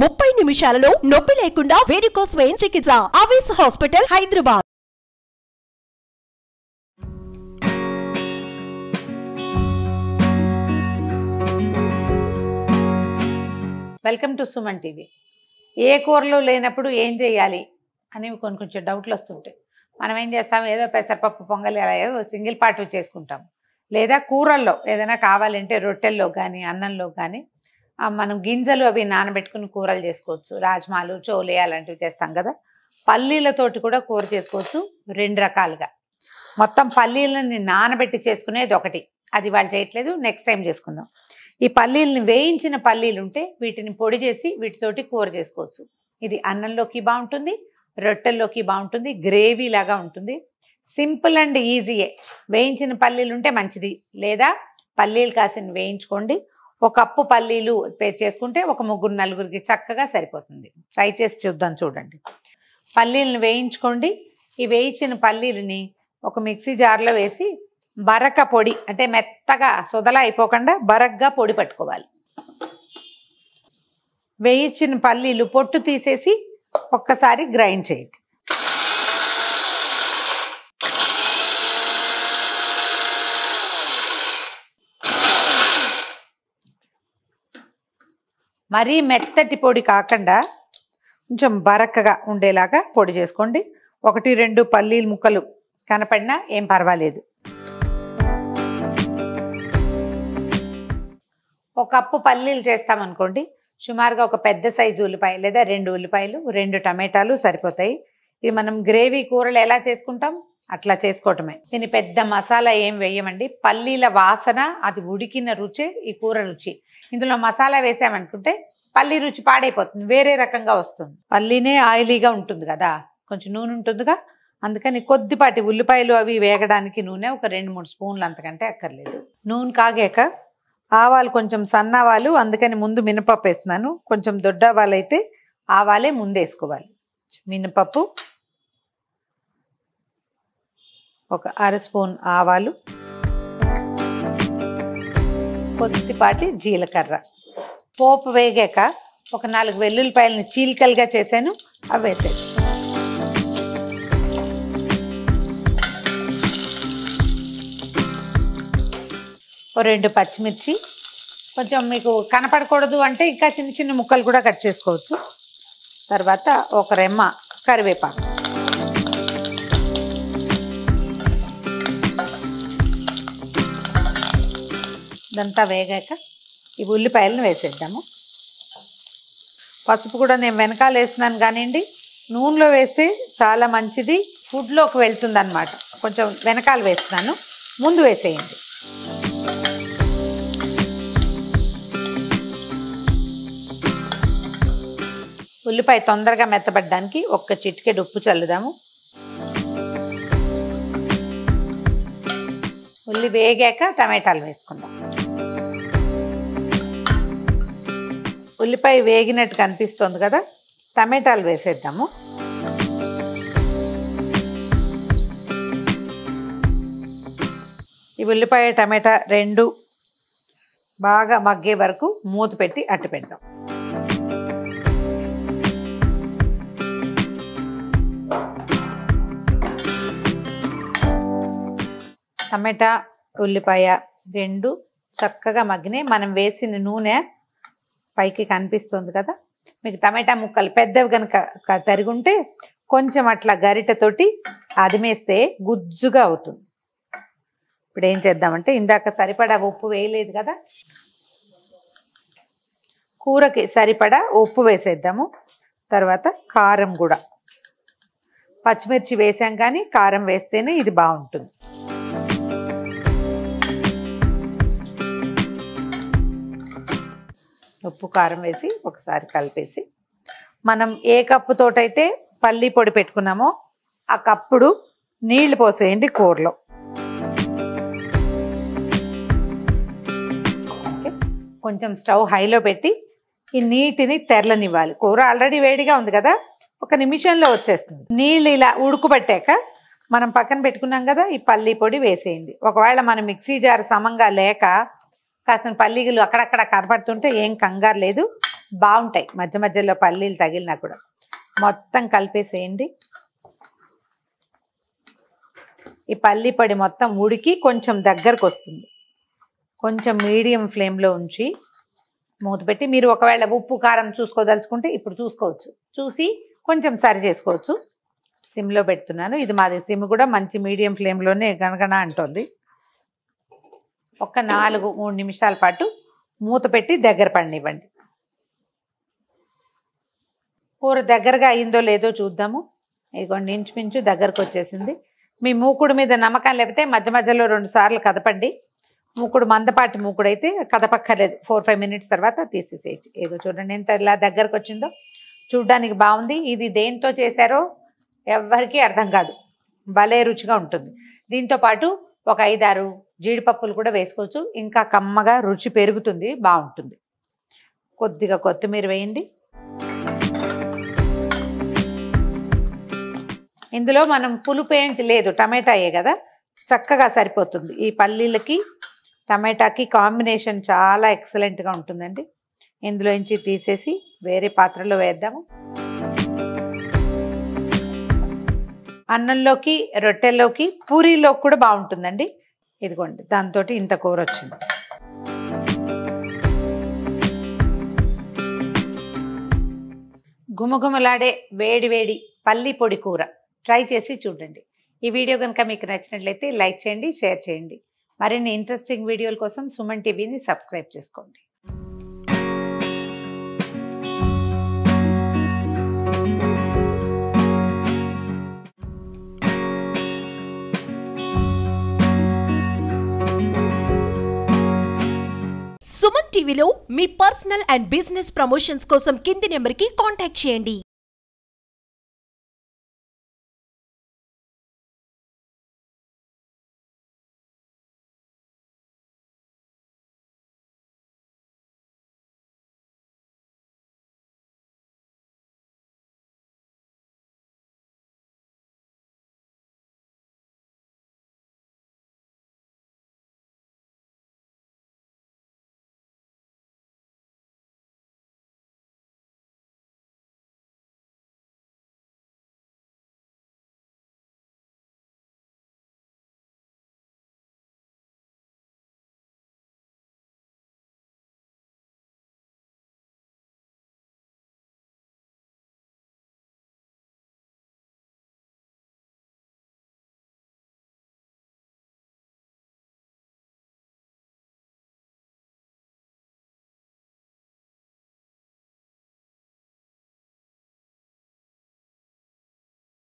ముప్పై నిమిషాలలో నొప్పి లేకుండా వేడికో స్వయం చికిత్స ఆవేశ hospital Hyderabad welcome to Suman TV ఏ కూరలు లేనప్పుడు ఏం చేయాలి అని కొన్ని కొంచెం డౌట్లు వస్తుంటాయి మనం ఏం చేస్తాం ఏదో పెసరపప్పు పొంగలి అలా ఏదో సింగిల్ పార్ట్ చేసుకుంటాం లేదా కూరల్లో ఏదైనా కావాలంటే రొట్టెల్లో కానీ అన్నంలో కానీ ఆ, మనం గింజలు అవి నానబెట్టుకుని కూరలు చేసుకోవచ్చు రాజ్మాలు చోలే అలాంటివి చేస్తాం కదా పల్లీలతోటి కూడా కూర చేసుకోవచ్చు రెండు రకాలుగా మొత్తం పల్లీలని నానబెట్టి చేసుకునేది ఒకటి అది వాళ్ళు చేయట్లేదు నెక్స్ట్ టైం చేసుకుందాం ఈ పల్లీలని వేయించిన పల్లీలు ఉంటే వీటిని పొడి చేసి వీటితోటి కూర చేసుకోవచ్చు ఇది అన్నంలోకి బాగుంటుంది రొట్టెల్లోకి బాగుంటుంది గ్రేవీ లాగా ఉంటుంది సింపుల్ అండ్ ఈజీయే వేయించిన పల్లీలు ఉంటే మంచిది లేదా పల్లీలు కాసిన వేయించుకోండి ఒక కప్పు పల్లీలు పే- చేసుకుంటే ఒక ముగ్గురు నలుగురికి చక్కగా సరిపోతుంది ట్రై చేసి చూద్దాం చూడండి పల్లీలను వేయించుకోండి ఈ వేయించిన పల్లీలని ఒక మిక్సీ జార్లో వేసి బరక పొడి అంటే మెత్తగా సుదల అయిపోకుండా బరగ్గా పొడి పట్టుకోవాలి వేయించిన పల్లీలు పొట్టు తీసేసి ఒక్కసారి గ్రైండ్ చేయండి మరీ మెత్తటి పొడి కాకుండా కొంచెం బరకగా ఉండేలాగా పొడి చేసుకోండి ఒకటి రెండు పల్లీల ముక్కలు కనపడినా ఏం పర్వాలేదు ఒక కప్పు పల్లీలు చేస్తామనుకోండి సుమారుగా ఒక పెద్ద సైజు ఉల్లిపాయ లేదా రెండు ఉల్లిపాయలు రెండు టమాటాలు సరిపోతాయి ఇది మనం గ్రేవీ కూరలు ఎలా చేసుకుంటాం అట్లా చేసుకోవటమే దీని పెద్ద మసాలా ఏం వేయమండి పల్లీల వాసన అది ఉడికిన రుచే ఈ కూర రుచి ఇందులో మసాలా వేసామనుకుంటే పల్లీ రుచి పాడైపోతుంది వేరే రకంగా వస్తుంది పల్లీనే ఆయిలీగా ఉంటుంది కదా కొంచెం నూనె ఉంటుందిగా అందుకని కొద్దిపాటి ఉల్లిపాయలు అవి వేగడానికి నూనె ఒక రెండు మూడు స్పూన్లు అంతకంటే అక్కర్లేదు నూనె కాగాక ఆవాలు కొంచెం సన్నావాలు అందుకని ముందు మినపప్పు వేస్తున్నాను కొంచెం దొడ్డావాలు అయితే ఆవాలే ముందు వేసుకోవాలి మినపప్పు ఒక అర స్పూన్ ఆవాలు కొద్దిపాటి జీలకర్ర పోపు వేగాక ఒక నాలుగు వెల్లుల్లిపాయలని చీలికలుగా చేశాను అవి వేసేది ఓ రెండు పచ్చిమిర్చి కొంచెం మీకు కనపడకూడదు అంటే ఇంకా చిన్న చిన్న ముక్కలు కూడా కట్ చేసుకోవచ్చు తర్వాత ఒక రెమ్మ కరివేపాకు ఇదంతా వేగాక ఈ ఉల్లిపాయలను వేసేద్దాము పసుపు కూడా నేను వెనకాల వేస్తున్నాను కానివ్వండి నూనెలో వేస్తే చాలా మంచిది ఫుడ్లోకి వెళ్తుంది అనమాట కొంచెం వెనకాల వేస్తున్నాను ముందు వేసేయండి ఉల్లిపాయ తొందరగా మెత్తబడ్డానికి ఒక్క చిటికెడు ఉప్పు చల్లుదాము ఉల్లి వేగాక టమాటాలు వేసుకుందాం ఉల్లిపాయ వేగినట్టు కనిపిస్తుంది కదా టమాటాలు వేసేద్దాము ఈ ఉల్లిపాయ టమాటా రెండు బాగా మగ్గే వరకు మూత పెట్టి అట్టు పెడదాం టమాటా ఉల్లిపాయ రెండు చక్కగా మగ్గినాయి మనం వేసిన నూనె పైకి కనిపిస్తుంది కదా మీకు టమాటా ముక్కలు పెద్దవి కనుక క- తరిగుంటే కొంచెం అట్లా గరిటెతోటి అదిమేస్తే గుజ్జుగా అవుతుంది ఇప్పుడు ఏం చేద్దామంటే ఇందాక సరిపడా ఉప్పు వేయలేదు కదా కూరకి సరిపడా ఉప్పు వేసేద్దాము తర్వాత కారం కూడా పచ్చిమిర్చి వేసాం కానీ కారం వేస్తేనే ఇది బాగుంటుంది ఉప్పు కారం వేసి ఒకసారి కలిపేసి మనం ఏ కప్పు తోటైతే పల్లి పొడి పెట్టుకున్నామో ఆ కప్పుడు నీళ్లు పోసేయండి కూరలో ఓకే. కొంచెం స్టవ్ హైలో పెట్టి ఈ నీటిని తెరలనివ్వాలి కూర ఆల్రెడీ వేడిగా ఉంది కదా ఒక నిమిషంలో వచ్చేస్తుంది నీళ్ళు ఇలా ఉడుకుబట్టాక మనం పక్కన పెట్టుకున్నాం కదా ఈ పల్లి పొడి వేసేయండి ఒకవేళ మన మిక్సీ జార్ సమంగా లేక కాసిన పల్లీలు అక్కడక్కడ కనపడుతుంటే ఏం కంగారు లేదు బాగుంటాయి మధ్య మధ్యలో పల్లీలు తగిలినా కూడా మొత్తం కలిపేసేయండి ఈ పల్లి పొడి మొత్తం ఉడికి కొంచెం దగ్గరకు వస్తుంది కొంచెం మీడియం ఫ్లేమ్లో ఉంచి మూత పెట్టి మీరు ఒకవేళ ఉప్పు కారం చూసుకోదలుచుకుంటే ఇప్పుడు చూసుకోవచ్చు చూసి కొంచెం సరి చేసుకోవచ్చు సిమ్లో పెడుతున్నాను ఇది మాది సిమ్ కూడా మంచి మీడియం ఫ్లేమ్లోనే గనగన అంటుంది ఒక నాలుగు మూడు నిమిషాల పాటు మూత పెట్టి దగ్గర పడినివ్వండి కూర దగ్గరగా అయిందో లేదో చూద్దాము ఇదిగోండి ఇంచుమించు దగ్గరకు వచ్చేసింది మీ మూకుడు మీద నమ్మకం లేకపోతే మధ్య మధ్యలో రెండు సార్లు కదపండి మూకుడు మందపాటి మూకుడు అయితే కదపక్కర్లేదు ఫోర్ ఫైవ్ మినిట్స్ తర్వాత తీసేసేయచ్చు ఏదో చూడండి ఎంత ఇలా దగ్గరకు వచ్చిందో చూడ్డానికి బాగుంది ఇది దేంతో చేశారో ఎవ్వరికీ అర్థం కాదు భలే రుచిగా ఉంటుంది దీంతో పాటు ఒక ఐదారు జీడిపప్పులు కూడా వేసుకోవచ్చు ఇంకా కమ్మగా రుచి పెరుగుతుంది బాగుంటుంది కొద్దిగా కొత్తిమీర వేయండి ఇందులో మనం పులుపు ఏం లేదు టమాటాయే కదా చక్కగా సరిపోతుంది ఈ పల్లీలకి టమాటాకి కాంబినేషన్ చాలా ఎక్సలెంట్గా ఉంటుందండి ఇందులో నుంచి తీసేసి వేరే పాత్రలో వేద్దాము అన్నంలోకి రొట్టెల్లోకి పూరీలోకి కూడా బాగుంటుందండి ఇదిగోండి దాంతో ఇంత కూర వచ్చింది గుమగుమలాడే వేడి వేడి పల్లి పొడి కూర ట్రై చేసి చూడండి ఈ వీడియో కనుక మీకు నచ్చినట్లయితే లైక్ చేయండి షేర్ చేయండి మరిన్ని ఇంట్రెస్టింగ్ వీడియోల కోసం సుమన్ టీవీని సబ్స్క్రైబ్ చేసుకోండి సుమన్ టీవీలో మీ పర్సనల్ అండ్ బిజినెస్ ప్రమోషన్స్ కోసం కింది నెంబర్కి కాంటాక్ట్ చేయండి